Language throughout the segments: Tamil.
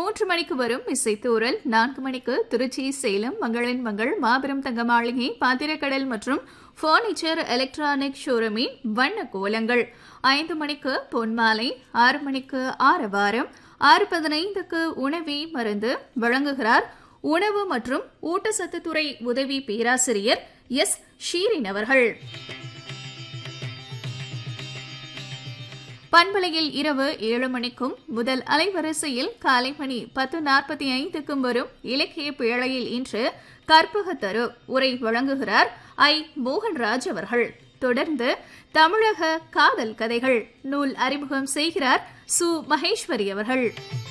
மூன்று மணிக்கு வரும் இசைத்தூரல் நான்கு மணிக்கு திருச்சி சேலம் மங்களின் மங்கள் மாபெரும் தங்க மாளிகை பாத்திரக்கடல் மற்றும் பர்னிச்சர் எலக்ட்ரானிக் ஷோரூமின் வண்ண கோலங்கள் ஐந்து மணிக்கு பொன்மாலை ஆறு மணிக்கு ஆரவாரம் ஆறு பதினைந்துக்கு உணவி மருந்து வழங்குகிறார் உணவு மற்றும் ஊட்டச்சத்துத்துறை உதவி பேராசிரியர் எஸ் ஷீரின் அவர்கள் பண்பலையில் இரவு ஏழு மணிக்கும் முதல் அலைவரிசையில் காலை மணி பத்து நாற்பத்தி ஐந்துக்கும் வரும் இலக்கிய பேழையில் இன்று கற்பகத்தரு உரை வழங்குகிறார் ஐ மோகன்ராஜ் அவர்கள் தொடர்ந்து தமிழக காதல் கதைகள் நூல் அறிமுகம் செய்கிறார் சு மகேஸ்வரி அவர்கள்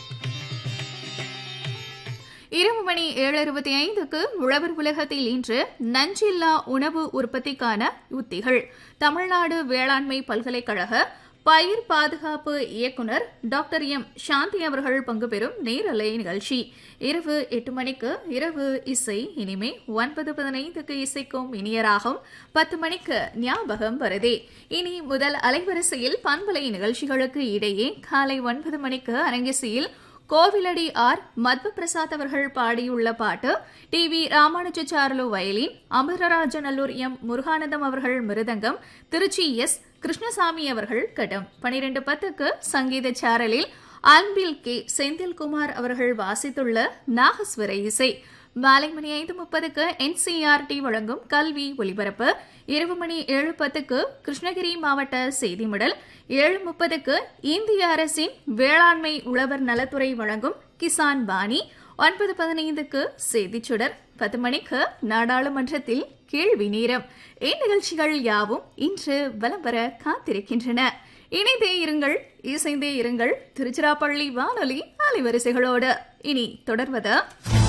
இரவு மணி ஏழு இருபத்தி ஐந்துக்கு உழவர் உலகத்தில் இன்று நஞ்சில்லா உணவு உற்பத்திக்கான உத்திகள் தமிழ்நாடு வேளாண்மை பல்கலைக்கழக பயிர் பாதுகாப்பு இயக்குனர் டாக்டர் எம் சாந்தி அவர்கள் பங்கு பெறும் நேரலை நிகழ்ச்சி இரவு எட்டு மணிக்கு இரவு இசை இனிமே ஒன்பது பதினைந்துக்கு இசைக்கும் இனியராகும் பத்து மணிக்கு ஞாபகம் வருதே இனி முதல் அலைவரிசையில் பண்பலை நிகழ்ச்சிகளுக்கு இடையே காலை ஒன்பது மணிக்கு அரங்கிசையில் கோவிலடி ஆர் மத்வ பிரசாத் அவர்கள் பாடியுள்ள பாட்டு T V Ramanujacharlu violin Amararajanallur M Muruganandam அவர்கள் மிருதங்கம் திருச்சி எஸ் கிருஷ்ணசாமி அவர்கள் கடம் பனிரெண்டு பத்துக்கு சங்கீத சாரலில் அன்பில் கே செந்தில்குமார் அவர்கள் வாசித்துள்ள நாகஸ்வர இசை மாலை மணி ஐந்து முப்பதுக்கு என்சிஆர்டி வழங்கும் கல்வி ஒலிபரப்பு இரவு மணி ஏழு பத்துக்கு கிருஷ்ணகிரி மாவட்ட செய்திமிடல் ஏழு முப்பதுக்கு இந்திய அரசின் வேளாண்மை உழவர் நலத்துறை வழங்கும் கிசான் பாணி ஒன்பது பதினைந்துக்கு செய்திச்சுடர் பத்து மணிக்கு நாடாளுமன்றத்தில் கேள்வி நேரம் இந்நிகழ்ச்சிகள் யாவும் இன்று வலம் வர காத்திருக்கின்றன இணைந்தே இருங்கள் இசைந்தே இருங்கள் திருச்சிராப்பள்ளி வானொலி அலைவரிசைகளோடு இனி தொடர்வது